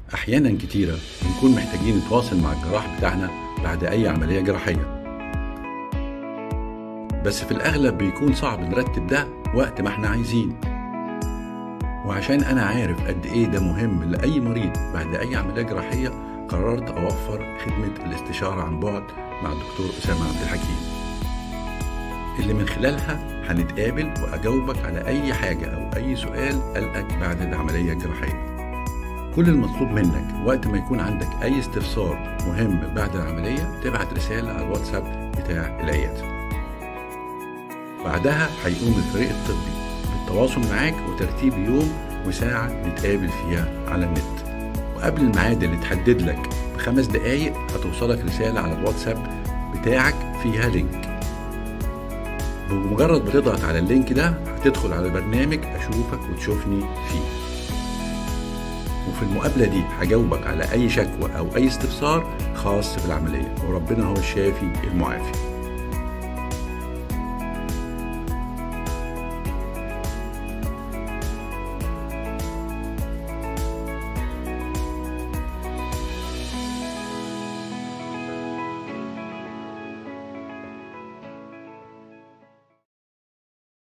أحيانا كتيرة بنكون محتاجين نتواصل مع الجراح بتاعنا بعد أي عملية جراحية بس في الأغلب بيكون صعب نرتب ده وقت ما احنا عايزين وعشان أنا عارف قد إيه ده مهم لأي مريض بعد أي عملية جراحية قررت أوفر خدمة الاستشارة عن بعد مع الدكتور أسامة عبد الحكيم اللي من خلالها هنتقابل وأجاوبك على أي حاجة أو أي سؤال قلقك بعد العملية الجراحية كل المطلوب منك وقت ما يكون عندك أي استفسار مهم بعد العملية تبعت رسالة على الواتساب بتاع العيادة بعدها هيقوم الفريق الطبي بالتواصل معاك وترتيب يوم وساعة نتقابل فيها على النت وقبل الميعاد اللي تحدد لك بخمس دقايق هتوصلك رسالة على الواتساب بتاعك فيها لينك بمجرد ما تضغط على اللينك ده هتدخل على البرنامج أشوفك وتشوفني فيه وفي المقابلة دي هجاوبك على أي شكوى أو أي استفسار خاص بالعملية وربنا هو الشافي المعافي